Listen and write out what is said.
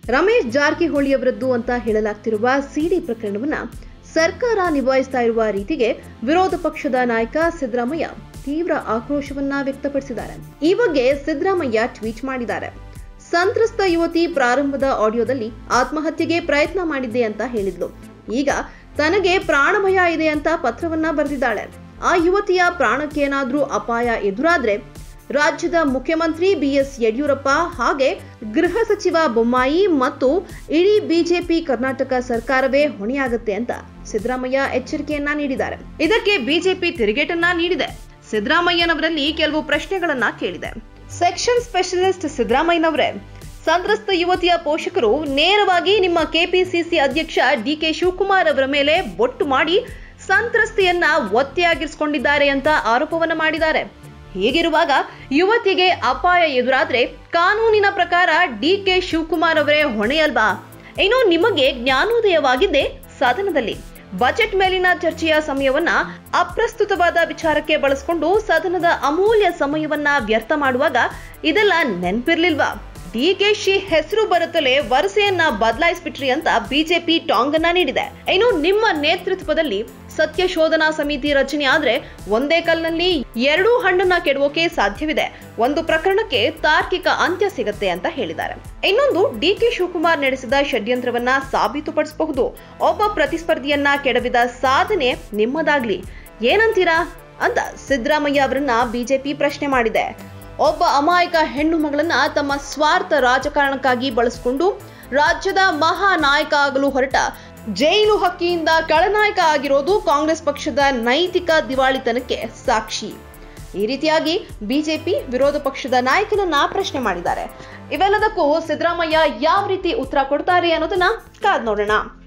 ರಮೇಶ್ ಜಾರಕಿಹೊಳಿ ಅವರದ್ದು ಅಂತ ಹೇಳಲಾಗ್ತಿರುವ ಸಿಡಿ ಪ್ರಕರಣವನ್ನ ಸರ್ಕಾರ ನಿಭಾಯಿಸ್ತಾ ಇರುವ ರೀತಿಗೆ ವಿರೋಧ ಪಕ್ಷದ ನಾಯಕ ಸಿದ್ದರಾಮಯ್ಯ ತೀವ್ರ ಆಕ್ರೋಶವನ್ನ ವ್ಯಕ್ತಪಡಿಸಿದ್ದಾರೆ ಈ ಬಗ್ಗೆ ಸಿದ್ದರಾಮಯ್ಯ ಟ್ವೀಟ್ ಮಾಡಿದ್ದಾರೆ ಸಂತ್ರಸ್ತ ಯುವತಿ ಪ್ರಾರಂಭದ ಆಡಿಯೋದಲ್ಲಿ ಆತ್ಮಹತ್ಯೆಗೆ ಪ್ರಯತ್ನ ಮಾಡಿದ್ದೆ ಅಂತ ಹೇಳಿದ್ಲು ಈಗ ತನಗೆ ಪ್ರಾಣಭಯ ಇದೆ ಅಂತ ಪತ್ರವನ್ನ ಬರೆದಿದ್ದಾಳೆ ಆ ಯುವತಿಯ ಪ್ರಾಣಕ್ಕೇನಾದ್ರೂ ಅಪಾಯ ಎದುರಾದ್ರೆ ರಾಜ್ಯದ ಮುಖ್ಯಮಂತ್ರಿ ಬಿಎಸ್ ಯಡಿಯೂರಪ್ಪ ಹಾಗೆ ಗೃಹ ಸಚಿವ ಬೊಮ್ಮಾಯಿ ಮತ್ತು ಇಡೀ ಬಿಜೆಪಿ ಕರ್ನಾಟಕ ಸರ್ಕಾರವೇ ಹೊಣೆಯಾಗುತ್ತೆ ಅಂತ ಸಿದ್ದರಾಮಯ್ಯ ಎಚ್ಚರಿಕೆಯನ್ನ ನೀಡಿದ್ದಾರೆ ಇದಕ್ಕೆ ಬಿಜೆಪಿ ತಿರುಗೇಟನ್ನ ನೀಡಿದೆ ಸಿದ್ದರಾಮಯ್ಯನವರಲ್ಲಿ ಕೆಲವು ಪ್ರಶ್ನೆಗಳನ್ನ ಕೇಳಿದೆ ಸೆಕ್ಷನ್ ಸ್ಪೆಷಲಿಸ್ಟ್ ಸಿದ್ದರಾಮಯ್ಯನವರೇ ಸಂತ್ರಸ್ತ ಯುವತಿಯ ಪೋಷಕರು ನೇರವಾಗಿ ನಿಮ್ಮ ಕೆಪಿಸಿಸಿ ಅಧ್ಯಕ್ಷ ಡಿಕೆ ಶಿವಕುಮಾರ್ ಅವರ ಮೇಲೆ ಬೊಟ್ಟು ಮಾಡಿ ಸಂತ್ರಸ್ತೆಯನ್ನ ಒತ್ತೆಯಾಗಿರಿಸಿಕೊಂಡಿದ್ದಾರೆ ಅಂತ ಆರೋಪವನ್ನ ಮಾಡಿದ್ದಾರೆ ಹೀಗಿರುವಾಗ ಯುವತಿಗೆ ಅಪಾಯ ಎದುರಾದ್ರೆ ಕಾನೂನಿನ ಪ್ರಕಾರ ಡಿಕೆ ಶಿವಕುಮಾರ್ ಅವರೇ ಹೊಣೆಯಲ್ವಾ ಇನ್ನು ನಿಮಗೆ ಜ್ಞಾನೋದಯವಾಗಿದ್ದೆ ಸದನದಲ್ಲಿ ಬಜೆಟ್ ಮೇಲಿನ ಚರ್ಚೆಯ ಸಮಯವನ್ನ ಅಪ್ರಸ್ತುತವಾದ ವಿಚಾರಕ್ಕೆ ಬಳಸಿಕೊಂಡು ಸದನದ ಅಮೂಲ್ಯ ಸಮಯವನ್ನ ವ್ಯರ್ಥ ಮಾಡುವಾಗ ಇದೆಲ್ಲ ನೆನ್ಪಿರ್ಲಿಲ್ವಾ ಡಿಕೆಶಿ ಹೆಸರು ಬರುತ್ತಲೇ ವರಸೆಯನ್ನ ಬದಲಾಯಿಸ್ಬಿಟ್ರಿ ಅಂತ ಬಿಜೆಪಿ ಟಾಂಗ್ ಅನ್ನ ನೀಡಿದೆ ಇನ್ನು ನಿಮ್ಮ ನೇತೃತ್ವದಲ್ಲಿ ಸತ್ಯ ಶೋಧನಾ ಸಮಿತಿ ರಚನೆ ಆದ್ರೆ ಒಂದೇ ಕಲ್ನಲ್ಲಿ ಎರಡೂ ಹಣ್ಣನ್ನ ಕೆಡವೋಕೆ ಸಾಧ್ಯವಿದೆ ಒಂದು ಪ್ರಕರಣಕ್ಕೆ ತಾರ್ಕಿಕ ಅಂತ್ಯ ಸಿಗತ್ತೆ ಅಂತ ಹೇಳಿದ್ದಾರೆ ಇನ್ನೊಂದು ಡಿಕೆ ಶಿವಕುಮಾರ್ ನಡೆಸಿದ ಷಡ್ಯಂತ್ರವನ್ನ ಸಾಬೀತುಪಡಿಸಬಹುದು ಒಬ್ಬ ಪ್ರತಿಸ್ಪರ್ಧಿಯನ್ನ ಕೆಡವಿದ ಸಾಧನೆ ನಿಮ್ಮದಾಗ್ಲಿ ಏನಂತೀರಾ ಅಂತ ಸಿದ್ದರಾಮಯ್ಯ ಅವರನ್ನ ಬಿಜೆಪಿ ಪ್ರಶ್ನೆ ಮಾಡಿದೆ ಒಬ್ಬ ಅಮಾಯಕ ಹೆಣ್ಣು ಮಗಳನ್ನ ತಮ್ಮ ಸ್ವಾರ್ಥ ರಾಜಕಾರಣಕ್ಕಾಗಿ ಬಳಸಿಕೊಂಡು ರಾಜ್ಯದ ಮಹಾ ನಾಯಕ ಆಗಲು ಹೊರಟ ಜೈಲು ಹಕ್ಕಿಯಿಂದ ಕಳನಾಯಕ ಆಗಿರೋದು ಕಾಂಗ್ರೆಸ್ ಪಕ್ಷದ ನೈತಿಕ ದಿವಾಳಿತನಕ್ಕೆ ಸಾಕ್ಷಿ ಈ ರೀತಿಯಾಗಿ ಬಿಜೆಪಿ ವಿರೋಧ ಪಕ್ಷದ ನಾಯಕನನ್ನ ಪ್ರಶ್ನೆ ಮಾಡಿದ್ದಾರೆ ಇವೆಲ್ಲದಕ್ಕೂ ಸಿದ್ದರಾಮಯ್ಯ ಯಾವ ರೀತಿ ಉತ್ತರ ಕೊಡ್ತಾರೆ ಅನ್ನೋದನ್ನ ಕಾದ್ ನೋಡೋಣ